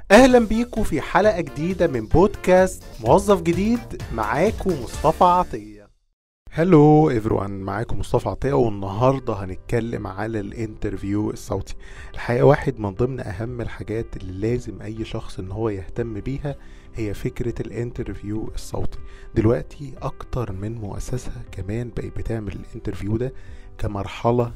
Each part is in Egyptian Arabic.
اهلا بيكم في حلقه جديده من بودكاست موظف جديد معاكم مصطفى عطيه هلو ايفريوان معاكم مصطفى عطيه والنهارده هنتكلم على الانترفيو الصوتي الحقيقه واحد من ضمن اهم الحاجات اللي لازم اي شخص ان هو يهتم بيها هي فكرة الانترفيو الصوتي دلوقتي اكتر من مؤسسة كمان بقت بتعمل الانترفيو ده كمرحلة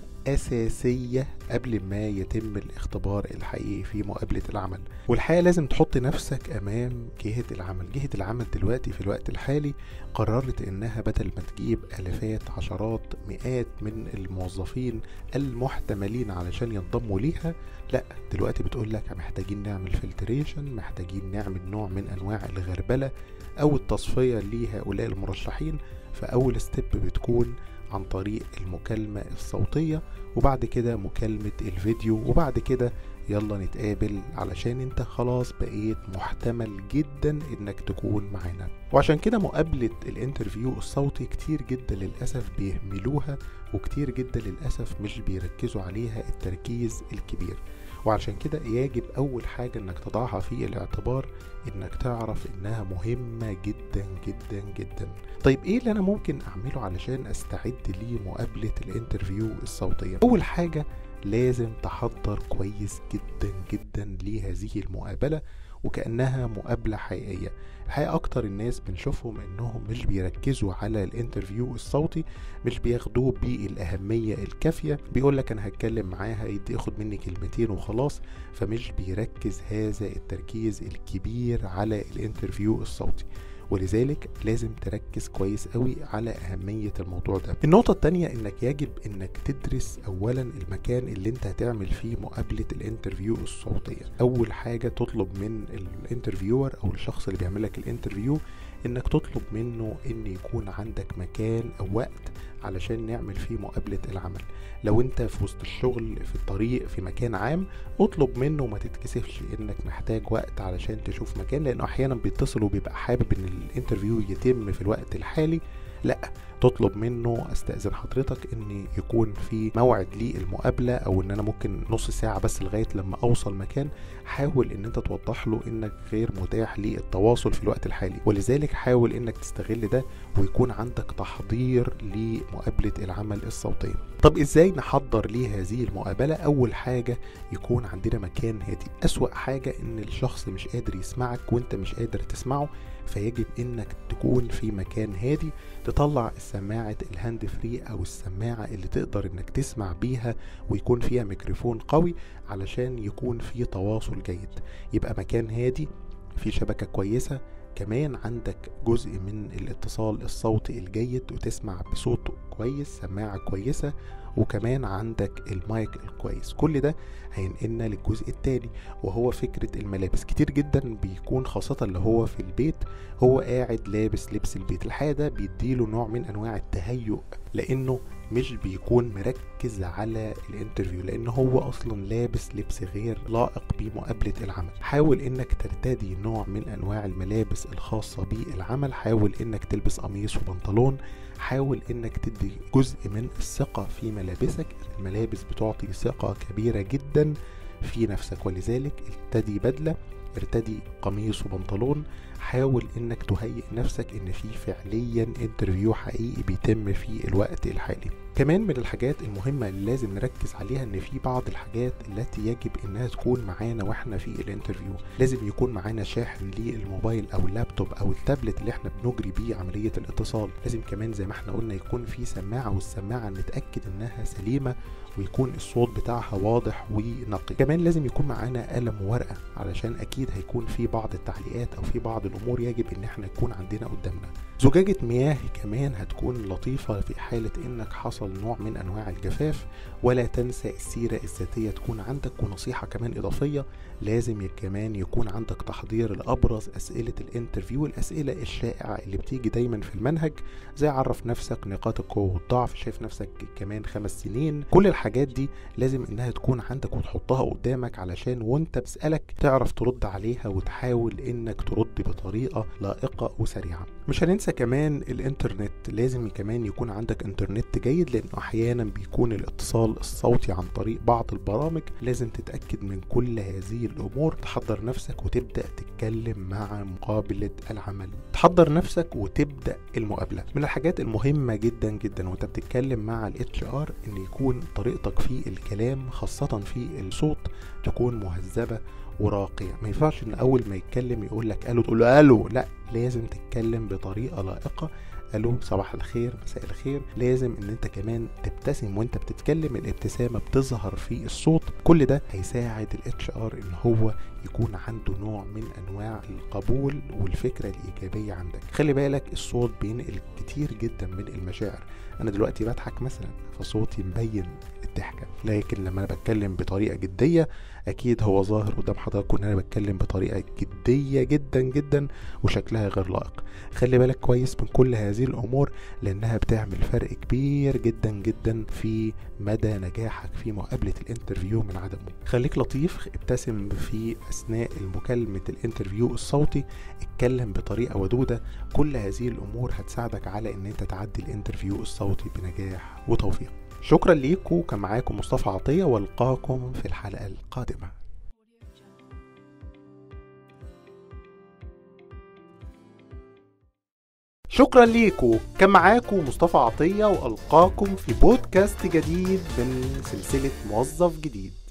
أساسية قبل ما يتم الاختبار الحقيقي في مقابلة العمل والحقيقة لازم تحط نفسك أمام جهة العمل جهة العمل دلوقتي في الوقت الحالي قررت إنها بدل ما تجيب ألفات عشرات مئات من الموظفين المحتملين علشان ينضموا ليها لا دلوقتي بتقول لك محتاجين نعمل فلتريشن محتاجين نعمل نوع من أنواع الغربلة أو التصفية لهؤلاء المرشحين فأول ستيب بتكون عن طريق المكالمة الصوتية وبعد كده مكالمة الفيديو وبعد كده يلا نتقابل علشان انت خلاص بقيت محتمل جدا انك تكون معانا وعشان كده مقابلة الانترفيو الصوتي كتير جدا للأسف بيهملوها وكتير جدا للأسف مش بيركزوا عليها التركيز الكبير وعشان كده يجب أول حاجة إنك تضعها في الاعتبار إنك تعرف إنها مهمة جدا جدا جدا طيب إيه اللي أنا ممكن أعمله علشان أستعد لمقابلة الانترفيو الصوتية أول حاجة لازم تحضر كويس جدا جدا لهذه المقابلة وكأنها مقابلة حقيقية الحقيقة أكتر الناس بنشوفهم إنهم مش بيركزوا على الانترفيو الصوتي مش بياخدوه بالأهمية الكافية بيقول لك أنا هتكلم معاها يدي ياخد مني كلمتين وخلاص فمش بيركز هذا التركيز الكبير على الانترفيو الصوتي ولذلك لازم تركز كويس قوي على أهمية الموضوع ده النقطة التانية انك يجب انك تدرس اولا المكان اللي انت هتعمل فيه مقابلة الانترفيو الصوتية اول حاجة تطلب من الانترفيور او الشخص اللي بيعمل لك الانترفيو انك تطلب منه ان يكون عندك مكان او وقت علشان نعمل فيه مقابلة العمل لو انت في وسط الشغل في الطريق في مكان عام اطلب منه وما تتكسفش انك محتاج وقت علشان تشوف مكان لانه احيانا بيتصل وبيبقى حابب ان الانترفيو يتم في الوقت الحالي لا تطلب منه استاذن حضرتك ان يكون في موعد للمقابله او ان انا ممكن نص ساعه بس لغايه لما اوصل مكان حاول ان انت توضح له انك غير متاح للتواصل في الوقت الحالي ولذلك حاول انك تستغل ده ويكون عندك تحضير لمقابله العمل الصوتيه طب ازاي نحضر لهذه المقابله اول حاجه يكون عندنا مكان هادي اسوا حاجه ان الشخص مش قادر يسمعك وانت مش قادر تسمعه فيجب انك تكون في مكان هادي تطلع سماعة الهاند فري او السماعة اللي تقدر انك تسمع بيها ويكون فيها ميكروفون قوي علشان يكون في تواصل جيد يبقى مكان هادي في شبكة كويسة كمان عندك جزء من الاتصال الصوتي الجيد وتسمع بصوت كويس سماعة كويسة وكمان عندك المايك الكويس كل ده هينقلنا للجزء التاني وهو فكرة الملابس كتير جدا بيكون خاصة اللي هو في البيت هو قاعد لابس لبس البيت الحقيقة ده بيديله نوع من انواع التهيؤ لانه مش بيكون مركز على الانترفيو لان هو اصلا لابس لبس غير لائق بمقابلة العمل حاول انك ترتدي نوع من انواع الملابس الخاصة بالعمل حاول انك تلبس قميص وبنطلون حاول انك تدي جزء من الثقة في ملابسك الملابس بتعطي ثقة كبيرة جدا في نفسك ولذلك ارتدي بدلة ارتدي قميص وبنطلون حاول انك تهيئ نفسك ان في فعليا انترفيو حقيقي بيتم في الوقت الحالي كمان من الحاجات المهمة اللي لازم نركز عليها ان في بعض الحاجات التي يجب انها تكون معانا واحنا في الانترفيو لازم يكون معانا شاحن للموبايل او اللابتوب او التابلت اللي احنا بنجري بيه عملية الاتصال لازم كمان زي ما احنا قلنا يكون في سماعة والسماعة نتأكد انها سليمة ويكون الصوت بتاعها واضح ونقي كمان لازم يكون معانا قلم وورقة علشان اكيد هيكون في بعض التعليقات او في بعض الامور يجب ان احنا يكون عندنا قدامنا زجاجة مياه كمان هتكون لطيفة في حالة انك حصل نوع من انواع الجفاف ولا تنسى السيرة الذاتية تكون عندك ونصيحة كمان اضافية لازم كمان يكون عندك تحضير لابرز اسئلة الانترفيو الاسئلة الشائعة اللي بتيجي دايما في المنهج زي عرف نفسك نقاط القوة والضعف شايف نفسك كمان خمس سنين كل الحاجات دي لازم انها تكون عندك وتحطها قدامك علشان وانت بسألك تعرف ترد عليها وتحاول انك ترد بطريقة لائقة وسريعة مش هننسى كمان الانترنت لازم كمان يكون عندك انترنت جيد لانه احيانا بيكون الاتصال الصوتي عن طريق بعض البرامج لازم تتاكد من كل هذه الامور تحضر نفسك وتبدا تتكلم مع مقابله العمل تحضر نفسك وتبدا المقابله من الحاجات المهمه جدا جدا وانت بتتكلم مع الاتش ار ان يكون طريقتك في الكلام خاصه في الصوت تكون مهذبه وراقية ما ينفعش ان اول ما يتكلم يقول لك الو تقول له الو لا لازم تتكلم بطريقة لائقة الو صباح الخير مساء الخير لازم ان انت كمان تبتسم وانت بتتكلم الابتسامه بتظهر في الصوت كل ده هيساعد الاتش ار ان هو يكون عنده نوع من انواع القبول والفكره الايجابيه عندك خلي بالك الصوت بينقل كتير جدا من المشاعر انا دلوقتي بضحك مثلا فصوتي مبين الضحكه لكن لما انا بتكلم بطريقه جديه اكيد هو ظاهر قدام حضراتكم ان انا بتكلم بطريقه جديه جدا جدا وشكلها غير لائق خلي بالك كويس من كل هذه الامور لانها بتعمل فرق كبير جدا جدا في مدى نجاحك في مقابله الانترفيو من عدمه خليك لطيف ابتسم في اثناء مكالمه الانترفيو الصوتي اتكلم بطريقه ودوده كل هذه الامور هتساعدك على ان انت تعدي الانترفيو الصوتي بنجاح وتوفيق شكرا ليكم كان معاكم مصطفى عطية والقاكم في الحلقة القادمة شكرا ليكم كان معاكم مصطفى عطية وألقاكم في بودكاست جديد من سلسلة موظف جديد